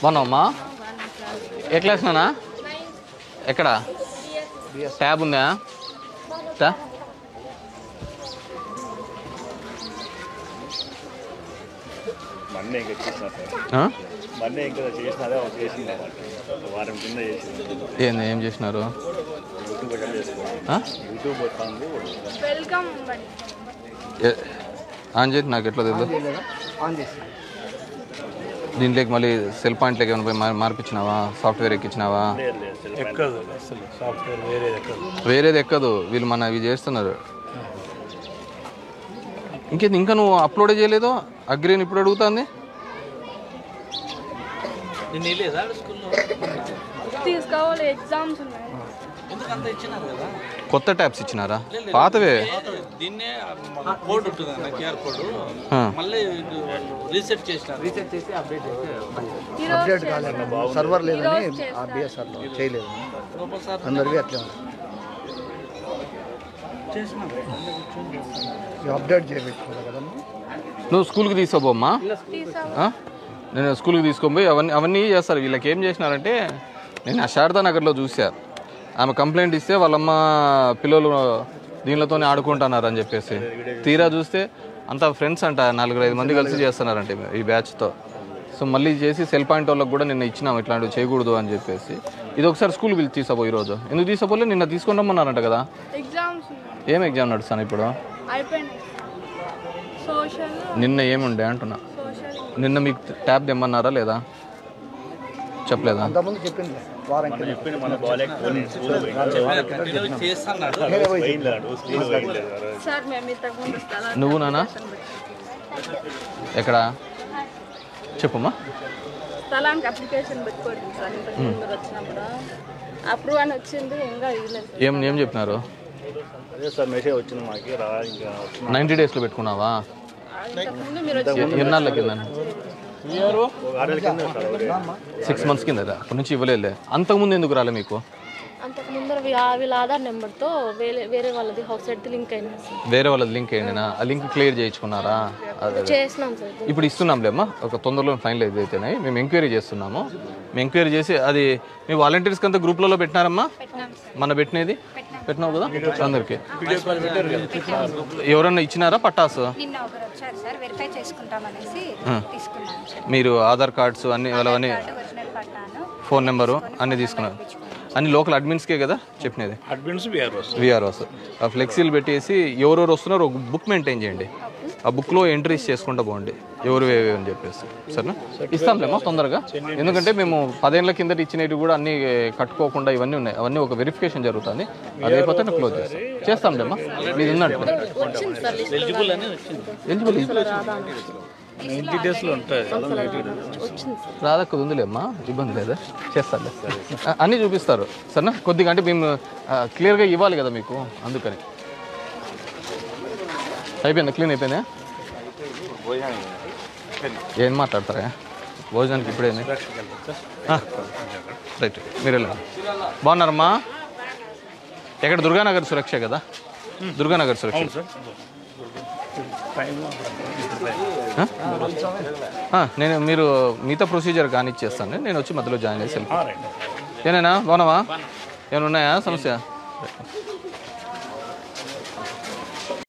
బాగున్నావమ్మా ఏ class నానా ఎక్కడ tab ఉందా తా మొన్నే ఇంకా చేసిన సార్ ఆ? మొన్నే ఇంకా చేసిన అదే ఒకటి చేసింది అన్నమాట వారం కింద చేసింది ఏంది ఏం చేసినారు యూట్యూబ్ ఒకటి చేసుకోండి ఆ? యూట్యూబ్ వస్తుంది వెల్కమ్ బడి ఏ- ఆన్ చేసి నాకు ఎట్లా తెలుసు ఆన్ చేసి దీంట్లోకి మళ్ళీ సెల్ పాయింట్లోకి ఏమైనా పోయి మార్- మార్పించినావా సాఫ్ట్వేర్ ఎక్కించినావా లేదు లేదు సెల్ ఫోన్. ఎక్కదు అసలు సాఫ్ట్వేర్ వేరేది ఎక్కదు వేరేది ఎక్కదు వీళ్ళు మన ఇవి చేస్తున్నారు ఇంకేంది ఇంకా నువ్వు అప్లోడ్ చేయలేదు అగ్రీని ఇప్పుడు అడుగుతుంది నిన్న వెళ్ళేదా స్కూల్లో తీసుకోవాలి ఎగ్జామ్స్ ఉన్నాయి ఎందుకు అంత ఇచ్చినారు కదా కొత్త ట్యాబ్స్ ఇచ్చినారా పాతవే దీన్నే కోడ్ ఉంటుంది అన్న క్యూఆర్ కోడ్ ఆ. మళ్ళీ ఇది వాళ్ళు రీసెట్ చేసినారు రీసెట్ చేసి అప్డేట్ చేస్తే ఈరోజు అప్డేట్ కాలేదు సర్వర్ లేదని ఆ బిఎస్ఆర్లో చేయలేదు రూపాయలు సార్ అందరికీ అట్లే ఉంది చేసినారు ఇవి అప్డేట్ చేయబెట్టుకోవాలి కదమ్మా నువ్వు స్కూల్కి తీసుకోబోమ్మా తీసాము ఆ? నేను స్కూల్కి తీసుకొని పోయి అవన్నీ అవన్నీ చేస్తారు వీళ్ళకి ఏం చేసినారంటే నేను ఆ శారదా నగర్లో చూసా ఆమె కంప్లైంట్ ఇస్తే వాళ్ళమ్మ పిల్లలు దీనిలతోనే ఆడుకుంటున్నారు అని చెప్పేసి తీరా చూస్తే అంతా ఫ్రెండ్స్ అంట నలుగురు ఐదు మంది కలిసి చేస్తున్నారంట ఈ బ్యాచ్తో సో మళ్ళీ చేసి సెల్ పాయింట్ వాళ్ళకి కూడా నిన్న ఇచ్చినాం ఇట్లాంటివి చేయకూడదు అని చెప్పేసి ఇది ఒకసారి స్కూల్ పిలిచి తీసుకోబో ఈరోజు ఎందుకు తీసుకోపోలే నిన్న తీసుకొని రమ్మన్నారంట కదా ఎగ్జామ్స్ ఉన్నాయి ఏం ఎగ్జామ్ నడుస్తాను ఇప్పుడు అయిపోయినాయి సోషల్ నిన్న ఏముండే అంటున్నా సోషల్ నిన్న మీకు ట్యాబ్ తెమ్మన్నారా లేదా చెప్పలేదా అంతకుముందు చెప్పింది వారం కింద చెప్పింది మన బాగాలేకపోతే స్కూల్ పోయింది కంటిన్యూ చేస్తున్నాడు పోయిందాడు స్కూల్ పోయింది సార్ మేము ఇంతకు ముందు స్థలాన్ని నువ్వు నానా ఎక్కడ చెప్పమ్మా స్థలానికి అప్లికేషన్ పెట్టుకోండి సార్ ఇంతకు ముందు వచ్చినప్పుడు అప్రూవ్ అని వచ్చింది ఇంకా ఇవ్వలేదు ఏం ఏం చెప్పినారు అదే సార్ మెసేజ్ వచ్చింది మాకి రా ఇంకా వస్తున్నా నైంటీ డేస్లో పెట్టుకున్నావా ఇంతకుముందు మీరు వచ్చి ఎన్నాళ్ళ కింద ఒక ఆరు నెలల కింద సార్ ఒకటి. సిక్స్ మంత్స్ కింద అప్పటి నుంచి ఇవ్వలేదులే అంతకుముందు ఎందుకు రాలే మీకు అంతకు ముందర వీ- ఆ వీళ్ళ ఆధార్ నెంబర్తో వేరే వేరే వాళ్ళది హౌస్ సైడ్ది లింక్ అయింది సార్ వేరే వాళ్ళది లింక్ ఏంటినా ఆ లింక్ క్లియర్ చేయించుకున్నారా అదే అదే. చేసినాం సార్ ఇది. ఇప్పుడు ఇస్తున్నాంలేమ్మా ఒక తొందరలో ఫైనల్ అయితేనే మేము ఎంక్వైరీ చేస్తున్నాము మేము ఎంక్వైరీ చేసి అది మీ వాలంటీర్స్కి అంతా గ్రూప్లలో పెట్టినారమ్మా మన పెట్టినది పెట్టినావు కదా అందరికి ఎవరన్నా ఇచ్చినారా పట్టాసు నిన్న ఒకరు వచ్చారు సార్ వెరిఫై చేసుకుంటామనేసి తీసుకున్నాం సార్ మీరు ఆధార్ కార్డ్స్ అన్ని వాళ్ళవన్నీ కార్డు ఒరిజినల్ పట్టాను ఫోన్ నెంబరు అన్నీ తీసుకున్నారు అన్ని లోకల్ అడ్మిన్స్కే కదా చెప్పినది అడ్మిన్స్ విఆర్ఓస్ విఆర్ఓస్ ఆ ఫ్లెక్సీలు పెట్టేసి ఎవరెవరు వస్తున్నారో ఒక బుక్ మెయింటైన్ చేయండి ఆ బుక్లో ఎంట్రీస్ చేసుకుంటూ పోండి ఎవరు ఏవి అని చెప్పేసి సరేనా ఇస్తాంలేమో తొందరగా ఎందుకంటే మేము పదేళ్ల కిందట ఇచ్చినవి కూడా అన్ని కట్టుకోకుండా ఇవన్నీ ఉన్నాయి అవన్నీ ఒక వెరిఫికేషన్ జరుగుతుంది అది అయిపోతే క్లోజ్ చేస్తాం చేస్తాంలేమ్మా మీది ఉన్నట్టు వచ్చింది సార్ లిస్ట్ ఎలిజిబుల్ అని వచ్చింది ఎలిజిబుల్ రాదా నైంటీ డేస్లో ఉంటుంది వచ్చింది సార్ రాదక్క ఉందిలేమ్మా ఇబ్బంది లేదా చేస్తాను అన్నీ చూపిస్తారు సరేనా కొద్దిగా అంటే మేము క్లియర్గా ఇవ్వాలి కదా మీకు అందుకని అయిపోయిందా క్లీన్ అయిపోయిందా ఏం మాట్లాడతారా భోజనానికి ఇప్పుడేమి ఆ, రైట్ మీరు వెళ్ళండి బాగున్నారమ్మా ఎక్కడ దుర్గానగర్ సురక్ష కదా దుర్గానగర్ సురక్ష ఆ? ఆ, నేను మీరు మిగతా ప్రొసీజర్ కానిచ్చేస్తాను నేను వచ్చి మధ్యలో జాయిన్ చేసి వెళ్ళిపోతాను. ఏనేనా బాగున్నావా ఏమైనా ఉన్నాయా సమస్య